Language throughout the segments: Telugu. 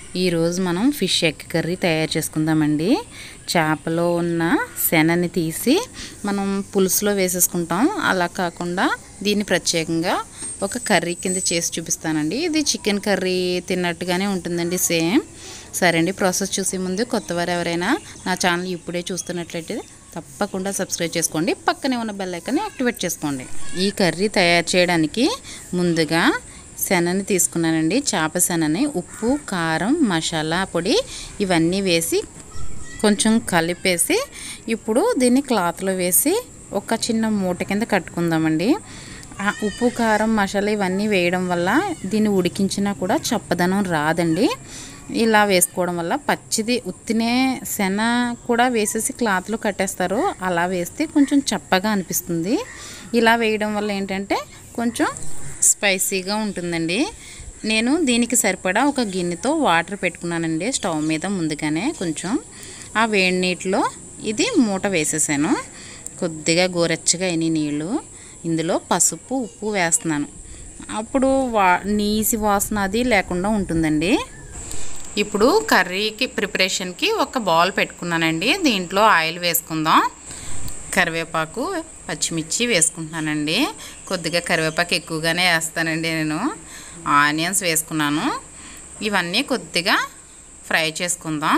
ఈరోజు మనం ఫిష్ ఎగ్ కర్రీ తయారు చేసుకుందామండి చేపలో ఉన్న శనని తీసి మనం పులుసులో వేసేసుకుంటాం అలా కాకుండా దీన్ని ప్రత్యేకంగా ఒక కర్రీ కింద చేసి చూపిస్తానండి ఇది చికెన్ కర్రీ తిన్నట్టుగానే ఉంటుందండి సేమ్ సరే అండి ప్రాసెస్ చూసే ముందు కొత్తవారు ఎవరైనా నా ఛానల్ ఇప్పుడే చూస్తున్నట్లయితే తప్పకుండా సబ్స్క్రైబ్ చేసుకోండి పక్కనే ఉన్న బెల్ ఐకాన్ని యాక్టివేట్ చేసుకోండి ఈ కర్రీ తయారు చేయడానికి ముందుగా శనని తీసుకున్నానండి చేప శనని ఉప్పు కారం మసాలా పొడి ఇవన్నీ వేసి కొంచెం కలిపేసి ఇప్పుడు దీన్ని క్లాత్లో వేసి ఒక చిన్న మూట కింద కట్టుకుందామండి ఆ ఉప్పు కారం మసాలా ఇవన్నీ వేయడం వల్ల దీన్ని ఉడికించినా కూడా చప్పదనం రాదండి ఇలా వేసుకోవడం వల్ల పచ్చిది ఉత్తినే శన కూడా వేసేసి క్లాత్లో కట్టేస్తారు అలా వేస్తే కొంచెం చప్పగా అనిపిస్తుంది ఇలా వేయడం వల్ల ఏంటంటే కొంచెం స్పైసీగా ఉంటుందండి నేను దీనికి సరిపడా ఒక గిన్నెతో వాటర్ పెట్టుకున్నానండి స్టవ్ మీద ముందుగానే కొంచెం ఆ వేడి నీటిలో ఇది మూట వేసేసాను కొద్దిగా గోరెచ్చగా అయిన నీళ్ళు ఇందులో పసుపు ఉప్పు వేస్తున్నాను అప్పుడు వా నీసి వాసన అది లేకుండా ఉంటుందండి ఇప్పుడు కర్రీకి ప్రిపరేషన్కి ఒక బౌల్ పెట్టుకున్నానండి దీంట్లో ఆయిల్ వేసుకుందాం కరివేపాకు పచ్చిమిర్చి వేసుకుంటున్నానండి కొద్దిగా కరివేపాకు ఎక్కువగానే వేస్తానండి నేను ఆనియన్స్ వేసుకున్నాను ఇవన్నీ కొద్దిగా ఫ్రై చేసుకుందాం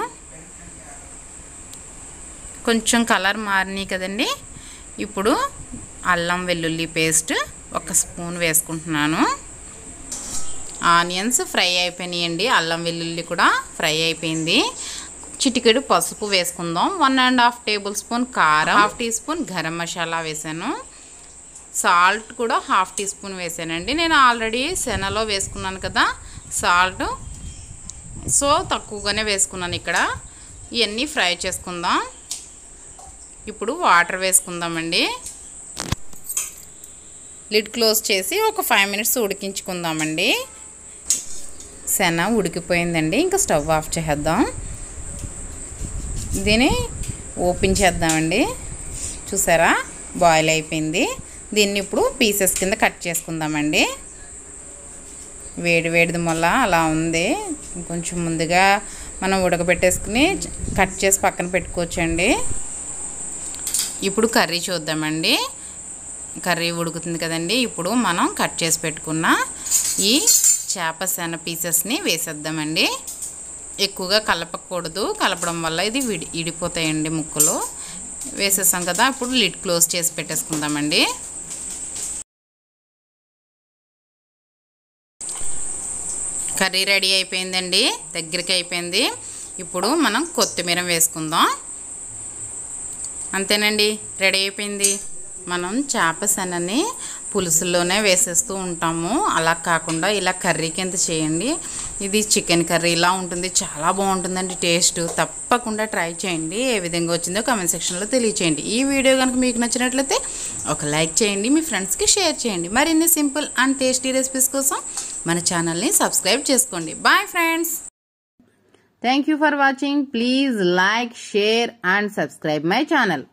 కొంచెం కలర్ మారినాయి కదండి ఇప్పుడు అల్లం వెల్లుల్లి పేస్ట్ ఒక స్పూన్ వేసుకుంటున్నాను ఆనియన్స్ ఫ్రై అయిపోయినాయండి అల్లం వెల్లుల్లి కూడా ఫ్రై అయిపోయింది చిటికెడు పసుపు వేసుకుందాం one and half tablespoon కారం half teaspoon garam masala వేసాను సాల్ట్ కూడా హాఫ్ టీ స్పూన్ వేసానండి నేను ఆల్రెడీ శనలో వేసుకున్నాను కదా సాల్ట్ సో తక్కువగానే వేసుకున్నాను ఇక్కడ ఇవన్నీ ఫ్రై చేసుకుందాం ఇప్పుడు వాటర్ వేసుకుందామండి లిడ్ క్లోజ్ చేసి ఒక ఫైవ్ మినిట్స్ ఉడికించుకుందామండి శన ఉడికిపోయిందండి ఇంకా స్టవ్ ఆఫ్ చేద్దాం దీన్ని ఓపెన్ చేద్దామండి చూసారా బాయిల్ అయిపోయింది దీన్ని ఇప్పుడు పీసెస్ కింద కట్ చేసుకుందామండి వేడి వేడిది మొల్ల అలా ఉంది కొంచెం ముందుగా మనం ఉడకబెట్టేసుకుని కట్ చేసి పక్కన పెట్టుకోవచ్చండి ఇప్పుడు కర్రీ చూద్దామండి కర్రీ ఉడుకుతుంది కదండి ఇప్పుడు మనం కట్ చేసి పెట్టుకున్న ఈ చేప శన పీసెస్ని వేసేద్దామండి ఎక్కువగా కలపకూడదు కలపడం వల్ల ఇది విడి ఇడిపోతాయండి ముక్కలు వేసేసాం కదా ఇప్పుడు లిడ్ క్లోజ్ చేసి పెట్టేసుకుందామండి కర్రీ రెడీ అయిపోయిందండి దగ్గరికి అయిపోయింది ఇప్పుడు మనం కొత్తిమీర వేసుకుందాం అంతేనండి రెడీ అయిపోయింది మనం చేప శనని పులుసుల్లోనే వేసేస్తూ ఉంటాము అలా కాకుండా ఇలా కర్రీ కింద చేయండి ఇది చికెన్ కర్రీ ఇలా ఉంటుంది చాలా బాగుంటుందండి టేస్ట్ తప్పకుండా ట్రై చేయండి ఏ విధంగా వచ్చిందో కామెంట్ సెక్షన్లో తెలియచేయండి ఈ వీడియో కనుక మీకు నచ్చినట్లయితే ఒక లైక్ చేయండి మీ ఫ్రెండ్స్కి షేర్ చేయండి మరిన్ని సింపుల్ అండ్ టేస్టీ రెసిపీస్ కోసం మన ఛానల్ని సబ్స్క్రైబ్ చేసుకోండి bye friends thank you for watching please like share and subscribe my channel